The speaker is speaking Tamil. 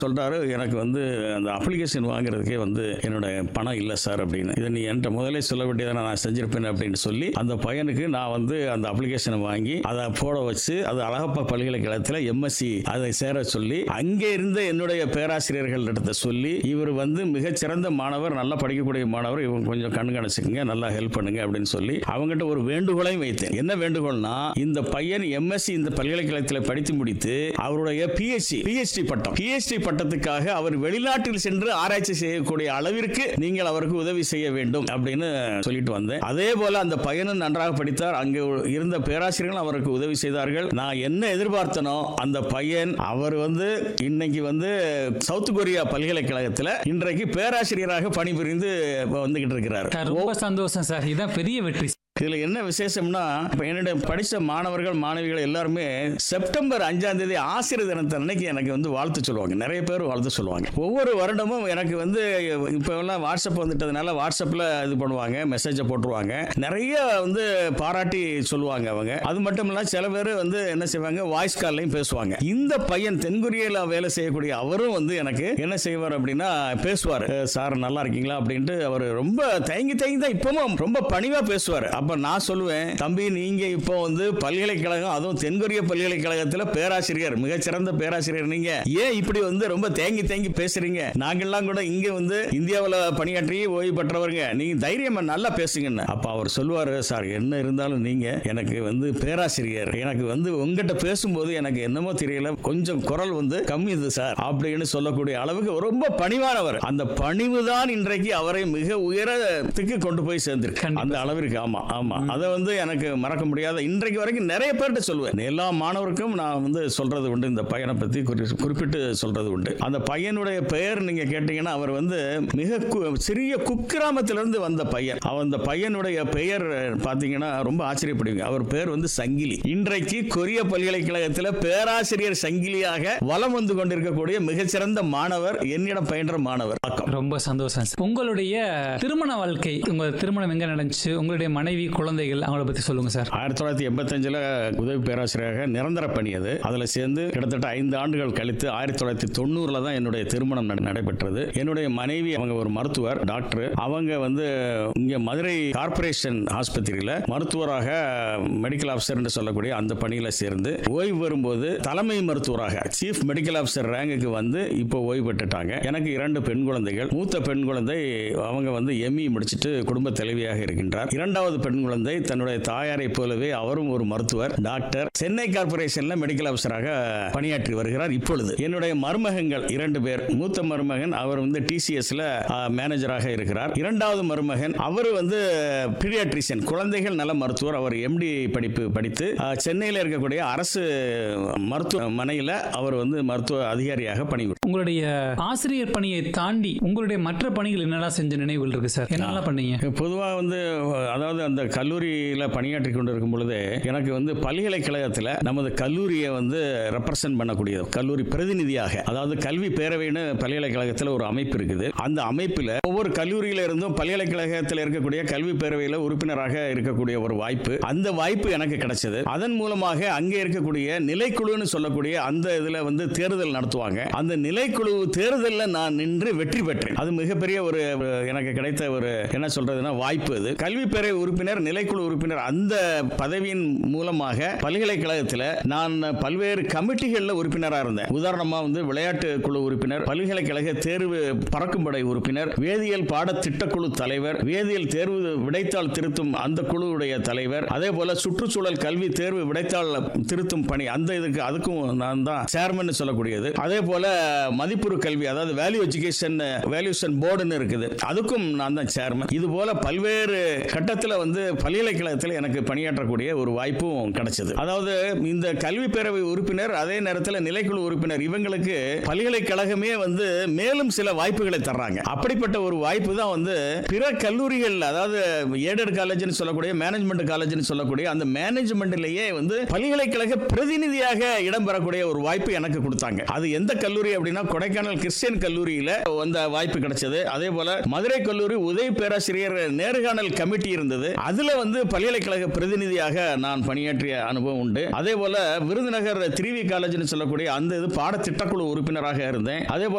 சொல்றாரு எனக்கு வந்து அந்த அப்ளிகேஷன் வாங்குறதுக்கே வந்து என்னோட பணம் இல்லை சார் அப்படின்னு இதை நீ என்கிட்ட முதலே சொல்ல வேண்டியதை நான் செஞ்சிருப்பேன் அப்படின்னு சொல்லி அந்த பையனுக்கு நான் வந்து அந்த அப்ளிகேஷனை வாங்கி அதை போட வச்சு அது அழகப்பா பல்கலைக்கழகத்தில் எம்எஸ்சி அதை சேர சொல்லி அங்கே இருந்த என்னுடைய பேராசிரியர்கள் இடத்த சொல்லி இவர் வந்து மிகச்சிறந்த மாணவர் நல்லா படிக்கக்கூடிய மாணவர் இவங்க கொஞ்சம் கண்காணிச்சுக்கங்க நல்லா ஹெல்ப் பண்ணுங்க அப்படின்னு சொல்லி அவங்ககிட்ட ஒரு வேண்டுகோளையும் வைத்தேன் என்ன வேண்டுகோள்னா இந்த பையன் எம்எஸ்சி இந்த பல்கலைக்கழகத்தில் படித்து முடித்து அவருடைய பிஹெச்டி பிஹெச்டி பட்டம் பிஹெச்டி பட்டத்துக்காக அவர் வெளிநாட்டில் சென்று ஆராய்ச்சி செய்யக்கூடிய அளவிற்கு நீங்கள் அவருக்கு உதவி செய்ய வேண்டும் அப்படின்னு சொல்லிட்டு வந்தேன் அதே போல அந்த பையனும் நன்றாக படித்தார் அங்கே இருந்த பேராசிரியர்களும் அவருக்கு உதவி செய்தார்கள் நான் என்ன எதிர்பார்த்தனோ அந்த பையன் அவர் வந்து இன்னைக்கு வந்து சவுத் கொரியா பல்கலைக்கழகத்தில் இன்றைக்கு பேராசிரியராக பணிபுரிந்து வந்துகிட்டு இருக்கிறார் சார் ரொம்ப சந்தோஷம் சார் இதான் பெரிய வெற்றி இதுல என்ன விசேஷம்னா இப்ப என்னுடைய படிச்ச மாணவர்கள் மாணவிகள் எல்லாருமே செப்டம்பர் அஞ்சாம் தேதி ஆசிரியர் தினத்தை அன்னைக்கு எனக்கு வந்து வாழ்த்து சொல்லுவாங்க நிறைய பேர் வாழ்த்து சொல்லுவாங்க ஒவ்வொரு வருடமும் எனக்கு வந்து இப்போ எல்லாம் வாட்ஸ்அப் வந்துட்டதுனால வாட்ஸ்அப்பில் இது பண்ணுவாங்க மெசேஜை போட்டுருவாங்க நிறைய வந்து பாராட்டி சொல்லுவாங்க அவங்க அது மட்டும் இல்ல சில பேர் வந்து என்ன செய்வாங்க வாய்ஸ் கால்லையும் பேசுவாங்க இந்த பையன் தென்கொரியால வேலை செய்யக்கூடிய அவரும் வந்து எனக்கு என்ன செய்வார் அப்படின்னா பேசுவார் சார் நல்லா இருக்கீங்களா அப்படின்ட்டு அவர் ரொம்ப தயங்கி தயங்கி தான் இப்பவும் ரொம்ப பணிவா பேசுவார் அப்ப நான் சொல்லுவேன் தம்பி நீங்க இப்போ வந்து பல்கலைக்கழகம் அதுவும் தென்கொரிய பல்கலைக்கழகத்தில் பேராசிரியர் மிகச்சிறந்த பேராசிரியர் நீங்க ஏன் இப்படி வந்து ரொம்ப தேங்கி தேங்கி பேசுறீங்க நாங்கெல்லாம் கூட இங்க வந்து இந்தியாவில் பணியாற்றி ஓய்வு பெற்றவருங்க நீங்க தைரியமா நல்லா பேசுங்கன்னு அப்ப அவர் சொல்லுவாரு சார் என்ன இருந்தாலும் நீங்க எனக்கு வந்து பேராசிரியர் எனக்கு வந்து உங்ககிட்ட பேசும்போது எனக்கு என்னமோ தெரியல கொஞ்சம் குரல் வந்து கம்மி இது சார் அப்படின்னு சொல்லக்கூடிய அளவுக்கு ரொம்ப பணிவானவர் அந்த பணிவு தான் இன்றைக்கு அவரை மிக உயரத்துக்கு கொண்டு போய் சேர்ந்திருக்கு கண்டிப்பா. அந்த அளவிற்கு ஆமா ஆமா அதை வந்து எனக்கு மறக்க முடியாத இன்றைக்கு வரைக்கும் நிறைய பேர்கிட்ட சொல்லுவேன் எல்லா மாணவருக்கும் நான் வந்து சொல்றது உண்டு இந்த பையனை பத்தி குறி- குறிப்பிட்டு சொல்றது உண்டு அந்த பையனுடைய பெயர் நீங்க கேட்டீங்கன்னா அவர் வந்து மிக கு- சிறிய குக்கிராமத்திலிருந்து வந்த பையன் அவன் அந்த பையனுடைய பெயர் பாத்தீங்கன்னா ரொம்ப ஆச்சரியப்படுவீங்க அவர் பெயர் வந்து சங்கிலி இன்றைக்கு கொரிய பல்கலைக்கழகத்தில் பேராசிரியர் சங்கிலியாக வலம் வந்து கொண்டிருக்கக்கூடிய மிகச்சிறந்த மாணவர் என்னிடம் பயின்ற மாணவர் வணக்கம். ரொம்ப சந்தோஷம் சார் உங்களுடைய திருமண வாழ்க்கை உங்க திருமணம் எங்க நடந்துச்சு உங்களுடைய மனைவி குழந்தைகள் அவங்கள பத்தி சொல்லுங்க சார் ஆயிரத்தி தொள்ளாயிரத்தி எண்பத்தஞ்சில் உதவி பேராசிரியராக நிரந்தர பணி அது அதில் சேர்ந்து கிட்டத்தட்ட ஐந்து ஆண்டுகள் கழித்து ஆயிரத்தி தொள்ளாயிரத்தி தொண்ணூறில் தான் என்னுடைய திருமணம் நட- நடைபெற்றது என்னுடைய மனைவி அவங்க ஒரு மருத்துவர் டாக்டர் அவங்க வந்து இங்கே மதுரை கார்ப்பரேஷன் ஆஸ்பத்திரியில் மருத்துவராக மெடிக்கல் ஆஃபீஸர் என்று சொல்லக்கூடிய அந்த பணியில் சேர்ந்து ஓய்வு வரும்போது தலைமை மருத்துவராக சீஃப் மெடிக்கல் ஆஃபீஸர் ரேங்குக்கு வந்து இப்போ ஓய்வு பெற்றுட்டாங்க எனக்கு இரண்டு பெண் குழந்தைகள் மூத்த பெண் குழந்தை அவங்க வந்து எம்இ முடிச்சிட்டு குடும்ப தலைவியாக இருக்கின்றார் இரண்டாவது பெண் குழந்தை தன்னுடைய தாயாரை போலவே அவரும் ஒரு மருத்துவர் டாக்டர் சென்னை கார்ப்பரேஷன்ல மெடிக்கல் ஆஃபீஸராக பணியாற்றி வருகிறார் இப்பொழுது என்னுடைய மருமகன்கள் இரண்டு பேர் மூத்த மருமகன் அவர் வந்து டிசிஎஸ்ல மேனேஜராக இருக்கிறார் இரண்டாவது மருமகன் அவர் வந்து பீடியாட்ரிஷியன் குழந்தைகள் நல மருத்துவர் அவர் எம்டி படிப்பு படித்து அஹ், சென்னையில் இருக்கக்கூடிய அரசு மருத்துவமனையில் அவர் வந்து மருத்துவ அதிகாரியாக பணிபுரிகிறார் உங்களுடைய ஆசிரியர் பணியை தாண்டி உங்களுடைய மற்ற பணிகள் என்னெல்லாம் செஞ்ச நினைவுகள் இருக்கு சார் என்னெல்லாம் பண்ணீங்க பொதுவாக வந்து அதாவது அந்த கல்லூரியில் பணியாற்றி கொண்டு இருக்கும் பொழுது எனக்கு வந்து பல்கலைக்கழகத்தில் நமது கல்லூரியை வந்து ரெப்ரசன்ட் பண்ணக்கூடியது கல்லூரி பிரதிநிதியாக அதாவது கல்வி பேரவைன்னு பல்கலைக்கழகத்தில் ஒரு அமைப்பு இருக்குது அந்த அமைப்பில் ஒவ்வொரு கல்லூரியில இருந்தும் பல்கலைக்கழகத்தில் இருக்கக்கூடிய கல்வி பேரவையில் உறுப்பினராக இருக்கக்கூடிய ஒரு வாய்ப்பு அந்த வாய்ப்பு எனக்கு கிடைச்சது அதன் மூலமாக அங்கே இருக்கக்கூடிய நிலைக்குழுன்னு சொல்லக்கூடிய அந்த இதில் வந்து தேர்தல் நடத்துவாங்க அந்த நிலைக்குழு தேர்தலில் நான் நின்று வெற்றி பெற்றேன் அது மிகப்பெரிய ஒரு ஒரு எனக்கு கிடைத்த ஒரு என்ன சொல்றதுன்னா வாய்ப்பு அது கல்வி பேரவை உறுப்பினர் நிலைக்குழு உறுப்பினர் அந்த பதவியின் மூலமாக பல்கலைக்கழகத்தில் நான் பல்வேறு கமிட்டிகளில் உறுப்பினராக இருந்தேன் உதாரணமா வந்து விளையாட்டு குழு உறுப்பினர் பல்கலைக்கழக தேர்வு பறக்கும்படை உறுப்பினர் வேதியியல் பாடத்திட்டக்குழு தலைவர் வேதியியல் தேர்வு விடைத்தாள் திருத்தும் அந்த குழுவுடைய தலைவர் அதே போல சுற்றுச்சூழல் கல்வி தேர்வு விடைத்தாள் திருத்தும் பணி அந்த இதுக்கு அதுக்கும் நான் தான் சேர்மன் சொல்லக்கூடியது அதே போல மதிப்புறு கல்வி அதாவது வேல்யூ எஜுகேஷன் வேல்யூஷன் போர்டுன்னு இருக்குது அதுக்கும் நான் தான் சேர்மன் இது போல பல்வேறு கட்டத்தில் வந்து பல்கலைக்கழகத்தில் எனக்கு பணியாற்றக்கூடிய ஒரு வாய்ப்பும் கிடைச்சது அதாவது இந்த கல்வி பேரவை உறுப்பினர் அதே நேரத்தில் நிலைக்குழு உறுப்பினர் இவங்களுக்கு பல்கலைக்கழகமே வந்து மேலும் சில வாய்ப்புகளை தர்றாங்க அப்படிப்பட்ட ஒரு வாய்ப்பு தான் வந்து பிற கல்லூரிகள் அதாவது ஏடட் காலேஜ்னு சொல்லக்கூடிய மேனேஜ்மெண்ட் காலேஜ்னு சொல்லக்கூடிய அந்த மேனேஜ்மெண்ட்லயே வந்து பல்கலைக்கழக பிரதிநிதியாக இடம்பெறக்கூடிய ஒரு வாய்ப்பு எனக்கு கொடுத்தாங்க அது எந்த கல்லூரி அப்படின்னா கொடைக்கானல் கிறிஸ்டியன் கல்லூரியில அந்த வாய்ப்பு கிடைச்சது அதே போல மதுரை கல்லூரி உதவி பேராசிரியர் நேர்காணல் கமிட்டி இருந்தது அதுல வந்து பல்கலைக்கழக பிரதிநிதியாக நான் பணியாற்றிய அனுபவம் உண்டு அதே போல விருதுநகர் திரிவி காலேஜ்னு சொல்லக்கூடிய அந்த இது பாடத்திட்டக்குழு உறுப்பினராக இருந்தேன் அதே போல